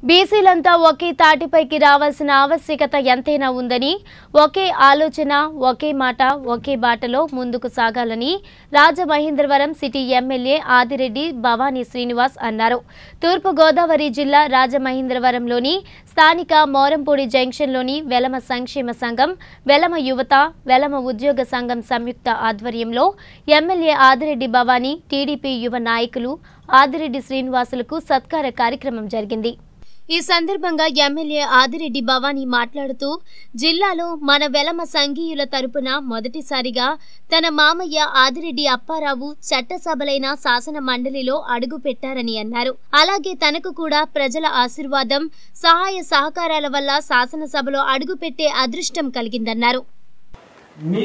బీసీలంతా ఒకే తాటిపైకి రావాల్సిన ఆవశ్యకత ఎంతైనా ఉందని ఒకే ఆలోచన ఒకే మాట ఒకే బాటలో ముందుకు సాగాలని రాజమహేంద్రవరం సిటీ ఎమ్మెల్యే ఆదిరెడ్డి భవానీ శ్రీనివాస్ అన్నారు తూర్పు గోదావరి జిల్లా రాజమహేంద్రవరంలోని స్థానిక మోరంపూడి జంక్షన్లోని వెలమ సంక్షేమ సంఘం వెలమ యువత వెలమ ఉద్యోగ సంఘం సంయుక్త ఆధ్వర్యంలో ఎమ్మెల్యే ఆదిరెడ్డి భవానీ టీడీపీ యువ నాయకులు ఆదిరెడ్డి శ్రీనివాసులకు సత్కార కార్యక్రమం జరిగింది ఈ సందర్భంగా ఎమ్మెల్యే ఆదిరెడ్డి భవానీ మాట్లాడుతూ జిల్లాలో మన వెలమ సంఘీయుల తరపున మొదటిసారిగా తన మామయ్య ఆదిరెడ్డి అప్పారావు చట్టసభలైన శాసన మండలిలో అడుగు పెట్టారని అన్నారు అలాగే తనకు కూడా ప్రజల ఆశీర్వాదం సహాయ సహకారాల వల్ల శాసనసభలో అడుగుపెట్టే అదృష్టం కలిగిందన్నారు మీ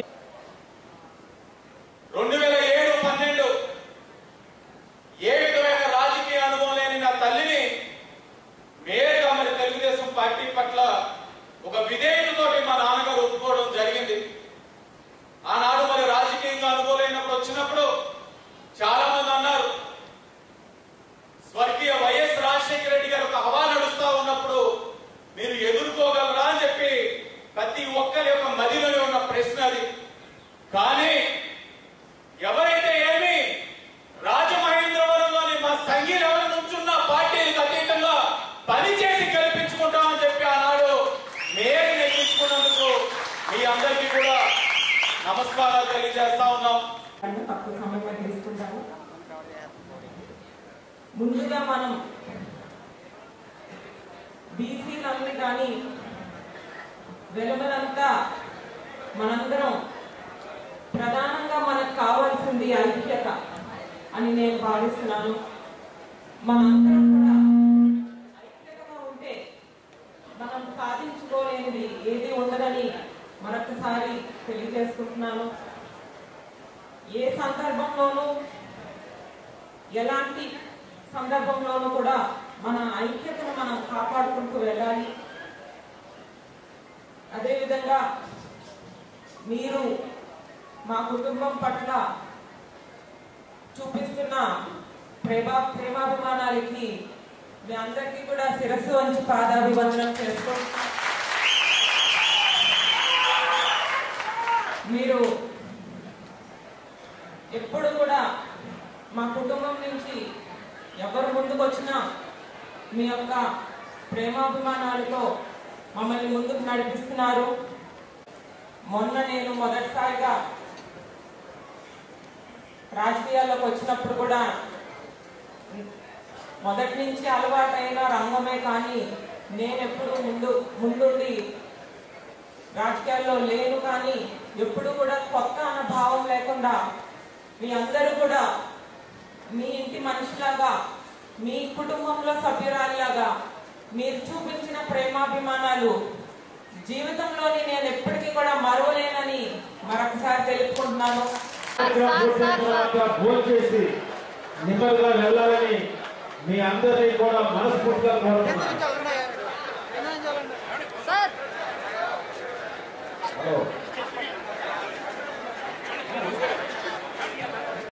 రెండు వేల ఏడు పన్నెండు ఏ విధమైన రాజకీయ అనుభవం లేని నా తల్లిని మేయర్గా మరి తెలుగుదేశం పార్టీ పట్ల ఒక విధేయులతోటి మా నాన్నగారు ఒప్పుకోవడం జరిగింది ఆనాడు మరి రాజకీయంగా అనుభవం లేనప్పుడు వచ్చినప్పుడు చాలా మంది అన్నారు స్వర్గీయ వైఎస్ రాజశేఖర రెడ్డి గారు ఒక హవా నడుస్తా ఉన్నప్పుడు మీరు ఎదుర్కోగలరా అని చెప్పి ప్రతి ఒక్కరి యొక్క మదిలోనే ఉన్న ప్రశ్న అది కానీ ఎవరైతే ఏమి రాజమహేంద్రవరంలోని మా సంఘీయులు ఎవరు నుంచున్న పార్టీలకు అతీతంగా పనిచేసి గెలిపించుకుంటామని చెప్పి ఆనాడు మేయర్ నెగ్గించుకున్నందుకు మీ అందరికీ కూడా నమస్కారాలు తెలియజేస్తా ఉన్నాం అంటే తక్కువ సమయంలో తీసుకుంటాము ముందుగా మనం బీసీలన్నీ కానీ వెలువలంతా మనందరం ప్రధానంగా మనకు కావాల్సింది ఐక్యత అని నేను భావిస్తున్నాను మనందరం కూడా ఐక్యతగా ఉంటే మనం సాధించుకోలేనిది ఏది ఉండదని మరొకసారి తెలియజేసుకుంటున్నాను ఏ సందర్భంలోనూ ఎలాంటి సందర్భంలోనూ కూడా మన ఐక్యతను మనం కాపాడుకుంటూ వెళ్ళాలి అదేవిధంగా మీరు మా కుటుంబం పట్ల చూపిస్తున్న ప్రేమ ప్రేమాభిమానాలకి మీ అందరికీ కూడా శిరస్సు వంచి పాదాభివందనం చేస్తూ మీరు ఎప్పుడు కూడా మా కుటుంబం నుంచి ఎవరు ముందుకు వచ్చినా మీ యొక్క ప్రేమాభిమానాలతో మమ్మల్ని ముందుకు నడిపిస్తున్నారు మొన్న నేను మొదటిసారిగా రాజకీయాల్లోకి వచ్చినప్పుడు కూడా మొదటి నుంచి అలవాటైన రంగమే కానీ నేను ఎప్పుడు ముందు ముందుండి రాజకీయాల్లో లేను కానీ ఎప్పుడు కూడా కొత్త అన్న భావం లేకుండా మీ అందరూ కూడా మీ ఇంటి మనిషిలాగా మీ కుటుంబంలో సభ్యురాలిలాగా మీరు చూపించిన ప్రేమాభిమానాలు జీవితంలోని నేను ఎప్పటికీ కూడా మరవలేనని మరొకసారి తెలుపుకుంటున్నాను ఫోన్ చేసి నిమ్మల్గా వెళ్ళాలని మీ అందరినీ కూడా మనస్ఫూర్తిగా కోరుతున్నాను హలో